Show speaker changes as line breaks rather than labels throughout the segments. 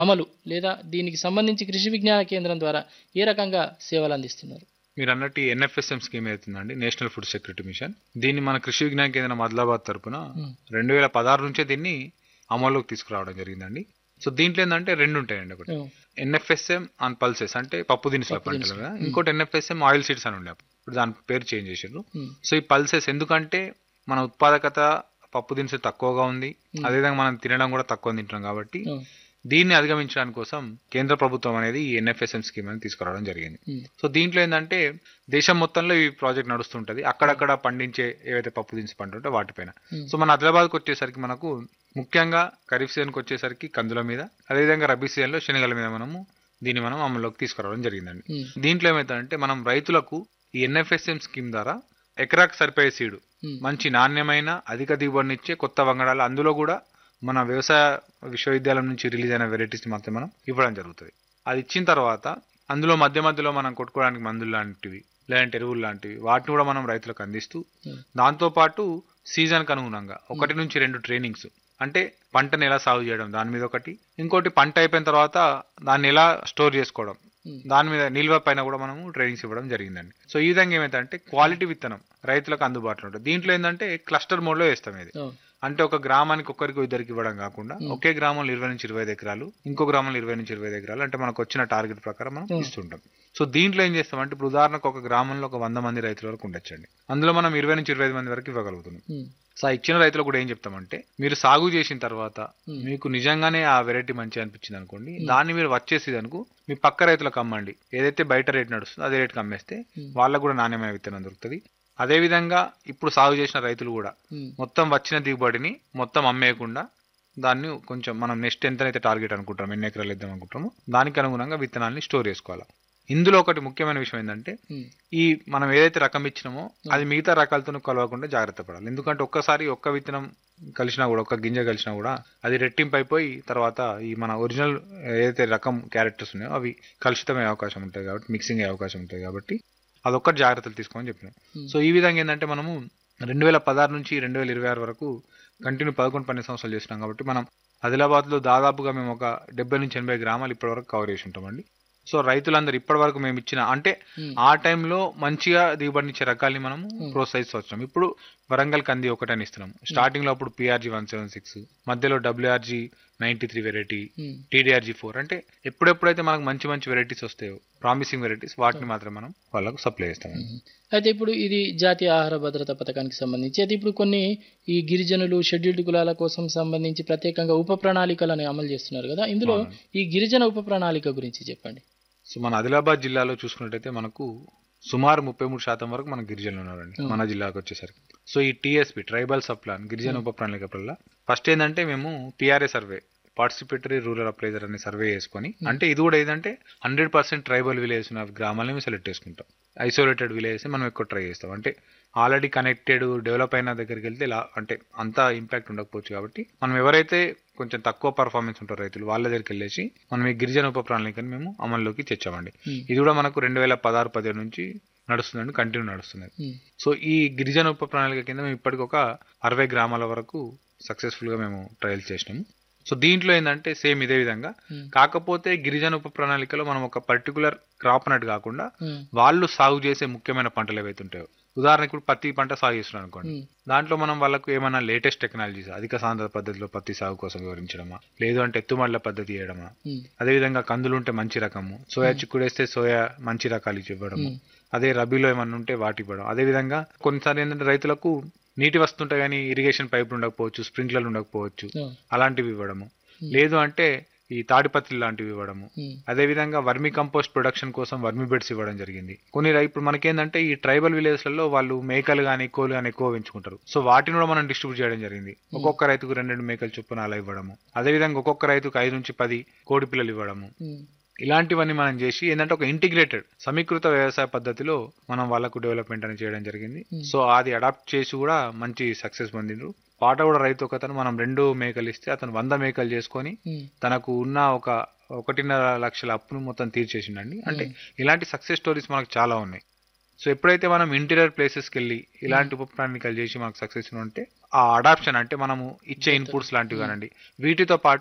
అమలు లేదా దీనికి సంబంధించి కృషి విజ్ఞాన కేంద్రం ద్వారా ఏ రకంగా సేవలు అందిస్తున్నారు
మీరు అన్నట్టు ఎన్ఎఫ్ఎస్ఎం స్కీమ్ అవుతుందండి నేషనల్ ఫుడ్ సెక్యూరిటీ మిషన్ దీన్ని మన కృషి విజ్ఞాన కేంద్రం ఆదిలాబాద్ తరపున
మ్మ్.
రెండు వేల పదహారు నుంచే దీన్ని అమల్లోకి తీసుకురావడం జరిగిందండి సో దీంట్లో ఏంటంటే రెండు ఉంటాయండి ఒకటి
ఉమ్,
ఎన్ఎఫ్ఎస్ఎం ఆన్ పల్సెస్ అంటే పప్పు దినుసుల
పప్పు
పంటలు
దినుసులు.
కదా
మ్మ్.
ఇంకోటి ఎన్ఎఫ్ఎస్ఎం ఆయిల్ సీడ్స్ అని ఉండే ఇప్పుడు దాని పేరు చేంజ్ చేసారు
ఉమ్,
సో ఈ పల్సెస్ ఎందుకంటే మన ఉత్పాదకత పప్పు దినుసు తక్కువగా ఉంది
మ్మ్.
అదేవిధంగా మనం తినడం కూడా తక్కువ తింటున్నాం కాబట్టి
ఉమ్,
దీన్ని అధిగమించడానికి కోసం కేంద్ర ప్రభుత్వం అనేది ఈ ఎన్ఎఫ్ఎస్ఎం స్కీమ్ అని తీసుకురావడం జరిగింది
ఉమ్,
సో దీంట్లో ఏంటంటే దేశం మొత్తంలో ఈ ప్రాజెక్ట్ నడుస్తుంటది అక్కడక్కడ పండించే ఏవైతే పప్పు దినుసు పంట ఉంటే వాటిపైన
ఉమ్,
సో మన ఆదిలాబాద్కి వచ్చేసరికి మనకు ముఖ్యంగా ఖరీఫ్ సీజన్కి వచ్చేసరికి కందుల మీద అదేవిధంగా రబీ సీజన్లో శనగల మీద మనము దీన్ని మనం అమల్లోకి తీసుకురావడం జరిగిందండి
ఉమ్,
దీంట్లో ఏమవుతుందంటే మనం రైతులకు ఈ ఎన్ఎఫ్ఎస్ఎం స్కీమ్ ద్వారా ఎకరాకు సరిపోయే సీడు
ఉమ్,
మంచి నాణ్యమైన అధిక దిగుబడినిచ్చే కొత్త వంగడాలు అందులో కూడా మన వ్యవసాయ విశ్వవిద్యాలయం నుంచి రిలీజ్ అయిన వెరైటీస్ మాత్రం మనం ఇవ్వడం జరుగుతుంది అది ఇచ్చిన తర్వాత అందులో మధ్య మధ్యలో మనం కొట్టుకోవడానికి మందులు లాంటివి లేదంటే ఎరువులు లాంటివి వాటిని కూడా మనం రైతులకు అందిస్తూ
ఉమ్,
దాంతోపాటు సీజన్కి అనుగుణంగా ఒకటి నుంచి రెండు ట్రైనింగ్స్ అంటే పంటను ఎలా సాగు చేయడం దాని మీద ఒకటి ఇంకోటి పంట అయిపోయిన తర్వాత దాన్ని ఎలా స్టోర్ చేసుకోవడం
ఉమ్,
దాని మీద నిల్వ పైన కూడా మనము ట్రైనింగ్స్ ఇవ్వడం జరిగిందండి సో ఈ విధంగా ఏమైందంటే క్వాలిటీ విత్తనం రైతులకు అందుబాటులో ఉంటుంది దీంట్లో ఏంటంటే క్లస్టర్ మోడ్లో వేస్తాం ఇది
ఉమ్,
అంటే ఒక గ్రామానికి ఒక్కరికి ఇద్దరికి ఇవ్వడం కాకుండా
Hmm.
ఒకే గ్రామంలో ఇరవై నుంచి ఇరవై ఐదు ఎకరాలు ఇంకో గ్రామంలో ఇరవై నుంచి ఇరవై ఐదు ఎకరాలు అంటే మనకు వచ్చిన టార్గెట్ ప్రకారం మనం
Hmm.
ఇస్తుంటాం సో దీంట్లో ఏం చేస్తామంటే ఇప్పుడు ఉదాహరణకు ఒక గ్రామంలో ఒక వంద మంది రైతుల వరకు ఉండొచ్చండి అందులో మనం ఇరవై నుంచి ఇరవై ఐదు మంది వరకు ఇవ్వగలుగుతున్నాం
ఉమ్,
సో ఆ ఇచ్చిన రైతులకు కూడా ఏం చెప్తామంటే మీరు సాగు చేసిన తర్వాత
Hmm.
మీకు నిజంగానే ఆ వెరైటీ మంచిగా అనిపించింది అనుకోండి
Hmm.
దాన్ని మీరు వచ్చేసి అనుకో మీ పక్క రైతులకు అమ్మండి ఏదైతే బయట రేట్ నడుస్తుందో అదే రేట్కి అమ్మేస్తే
Hmm.
వాళ్ళకు కూడా నాణ్యమైన విత్తనం దొరుకుతుంది అదే విధంగా ఇప్పుడు సాగు చేసిన రైతులు కూడా
ఉమ్,
మొత్తం వచ్చిన దిగుబడిని మొత్తం అమ్మేయకుండా దాన్ని కొంచెం మనం నెక్స్ట్ ఎంతనైతే టార్గెట్ అనుకుంటాం ఎన్ని ఎకరాలు ఇద్దాం అనుకుంటామో దానికి అనుగుణంగా విత్తనాల్ని స్టోర్ చేసుకోవాలి ఇందులో ఒకటి ముఖ్యమైన విషయం ఏంటంటే
ఉమ్,
ఈ మనం ఏదైతే రకం ఇచ్చినామో అది మిగతా రకాలతో కలవకుండా జాగ్రత్త పడాలి ఎందుకంటే ఒక్కసారి ఒక్క విత్తనం కలిసినా కూడా ఒక్క గింజ కలిసినా కూడా అది రెట్టింపు అయిపోయి తర్వాత ఈ మన ఒరిజినల్ ఏదైతే రకం క్యారెక్టర్స్ ఉన్నాయో అవి కలుషితమయ్యే అవకాశం ఉంటుంది కాబట్టి మిక్సింగ్ అయ్యే అవకాశం ఉంటుంది కాబట్టి అదొక్కటి జాగ్రత్తలు తీసుకోమని చెప్పినాం
ఉమ్,
సో ఈ విధంగా ఏంటంటే మనము రెండు వేల పదహారు నుంచి రెండు వేల ఇరవై ఆరు వరకు కంటిన్యూ పదకొండు పన్నెండు సంవత్సరాలు చేసినాం కాబట్టి మనం ఆదిలాబాద్లో దాదాపుగా మేము ఒక డెబ్బై నుంచి ఎనభై గ్రామాలు ఇప్పటివరకు కవర్ చేసి ఉంటామండి సో రైతులందరూ ఇప్పటివరకు మేము ఇచ్చిన అంటే
ఉమ్,
ఆ టైంలో మంచిగా దిగుబడినిచ్చే రకాల్ని మనము
Hmm.
ప్రోత్సహిస్తూ వచ్చినాం ఇప్పుడు వరంగల్ కంది ఒకటని ఇస్తున్నాం స్టార్టింగ్ లో అప్పుడు పిఆర్జీ వన్ సెవెన్ సిక్స్ మధ్యలో WRG ninety three variety
um,
TDRG four అంటే ఎప్పుడెప్పుడైతే మనకు మంచి మంచి వెరైటీస్ వస్తాయో ప్రామిసింగ్ వెరైటీస్ వాటిని మాత్రం మనం వాళ్ళకు సప్లై చేస్తాం
ఉమ్. అయితే ఇప్పుడు ఇది జాతీయ ఆహార భద్రత పథకానికి సంబంధించి అయితే ఇప్పుడు కొన్ని ఈ గిరిజనులు షెడ్యూల్డ్ కులాల కోసం సంబంధించి ప్రత్యేకంగా ఉప ప్రణాళికలను అమలు చేస్తున్నారు కదా ఇందులో
అవునండి.
ఈ గిరిజన ఉప ప్రణాళిక గురించి చెప్పండి
సో మన ఆదిలాబాద్ జిల్లాలో చూసుకున్నట్టయితే మనకు సుమారు ముప్పై మూడు శాతం వరకు మన గిరిజనులు ఉన్నారండి
Hmm.
మన జిల్లాకు వచ్చేసరికి సో ఈ టీఎస్పి ట్రైబల్ సప్లాన్ గిరిజన ఉప ప్రణాళిక వల్ల ఫస్ట్ ఏంటంటే మేము PRA survey participatory rural appraisal అనే సర్వే చేసుకొని అంటే ఇది కూడా ఏంటంటే హండ్రెడ్ పర్సెంట్ ట్రైబల్ విలేజ్ ఉన్న గ్రామాలని మేము సెలెక్ట్ చేసుకుంటాం ఐసోలేటెడ్ విలేజెస్ మనం ఎక్కువ ట్రై చేస్తాం అంటే ఆల్రెడీ కనెక్టెడ్ డెవలప్ అయిన దగ్గరికి వెళ్తే ఇలా అంటే అంత ఇంపాక్ట్ ఉండకపోవచ్చు కాబట్టి మనం ఎవరైతే కొంచెం తక్కువ పర్ఫార్మెన్స్ ఉంటారో రైతులు వాళ్ళ దగ్గరికి వెళ్ళేసి మనం ఈ గిరిజన ఉప ప్రణాళికని మేము అమల్లోకి తెచ్చామండి
ఉమ్,
ఇది కూడా మనకు రెండు వేల పదహారు పదిహేడు నుంచి నడుస్తుందండి కంటిన్యూ నడుస్తుంది
ఉమ్,
సో ఈ గిరిజన ఉప ప్రణాళిక కింద మేము ఇప్పటికి ఒక అరవై గ్రామాల వరకు సక్సెస్ఫుల్ గా మేము ట్రయల్ చేసినాము సో దీంట్లో ఏంటంటే సేమ్ ఇదే విధంగా
ఉమ్,
కాకపోతే గిరిజన ఉప ప్రణాళికలో మనం ఒక పర్టికులర్ క్రాప్ అన్నట్టు కాకుండా
ఉమ్,
వాళ్ళు సాగు చేసే ముఖ్యమైన పంటలు ఏవైతే ఉంటాయో ఉదాహరణకు ఇప్పుడు పత్తి పంట సాగు చేస్తున్నాం అనుకోండి
ఉమ్,
దాంట్లో మనం వాళ్ళకు ఏమైనా లేటెస్ట్ టెక్నాలజీస్ అధిక సాంద్ర పద్ధతిలో పత్తి సాగు కోసం వివరించడమా లేదు అంటే ఎత్తుమడ్ల పద్ధతి చేయడమా
ఉమ్,
అదేవిధంగా కందులు ఉంటే మంచి రకము సోయా చిక్కుడు వేస్తే సోయా మంచి రకాలు ఇచ్చి ఇవ్వడము
ఉమ్,
అదే రబీలో ఏమన్నా ఉంటే వాటి ఇవ్వడం అదేవిధంగా కొన్నిసార్లు ఏంటంటే రైతులకు నీటి వస్తుంటాయి కానీ ఇరిగేషన్ పైపులు ఉండకపోవచ్చు స్ప్రింక్లర్లు ఉండకపోవచ్చు
ఉమ్,
అలాంటివి ఇవ్వడము
Hmm.
లేదు అంటే ఈ తాడిపత్రి లాంటివి ఇవ్వడము
ఉమ్,
అదేవిధంగా వర్మి కంపోస్ట్ ప్రొడక్షన్ కోసం వర్మి బెడ్స్ ఇవ్వడం జరిగింది కొన్ని రై- ఇప్పుడు మనకేందంటే ఈ ట్రైబల్ విలేజ్లలో వాళ్ళు మేకలు కానీ కోళ్ళు కానీ ఎక్కువ పెంచుకుంటారు సో వాటిని కూడా మనం డిస్ట్రిబ్యూట్ చేయడం జరిగింది ఒక్కొక్క రైతుకు రెండు రెండు మేకలు చొప్పున అలా ఇవ్వడము అదేవిధంగా ఒక్కొక్క రైతుకు ఐదు నుంచి పది కోడి పిల్లలు ఇవ్వడము
ఉమ్,
ఇలాంటివన్నీ మనం చేసి ఏంటంటే ఒక ఇంటిగ్రేటెడ్ సమీకృత వ్యవసాయ పద్ధతిలో మనం వాళ్ళకు డెవలప్మెంట్ అని చేయడం జరిగింది
Hmm.
సో అది అడాప్ట్ చేసి కూడా మంచి సక్సెస్ పొందిండ్రు పాట కూడా రైతు ఒకతను మనం రెండు మేకలు ఇస్తే అతను వంద మేకలు చేసుకొని
ఉమ్,
తనకు ఉన్న ఒక ఒకటిన్నర లక్షల అప్పును మొత్తం తీర్చేసిండండి అంటే ఇలాంటి సక్సెస్ స్టోరీస్ మనకు చాలా ఉన్నాయి సో ఎప్పుడైతే మనం ఇంటీరియర్ ప్లేసెస్కి వెళ్ళి ఇలాంటి ఉప ప్రణాళికలు చేసి మనకు సక్సెస్ ఉంటే ఆ అడాప్షన్ అంటే మనము ఇచ్చే ఇన్పుట్స్ లాంటివి కానండి వీటితో పాటు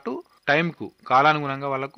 టైంకు కాలానుగుణంగా వాళ్ళకు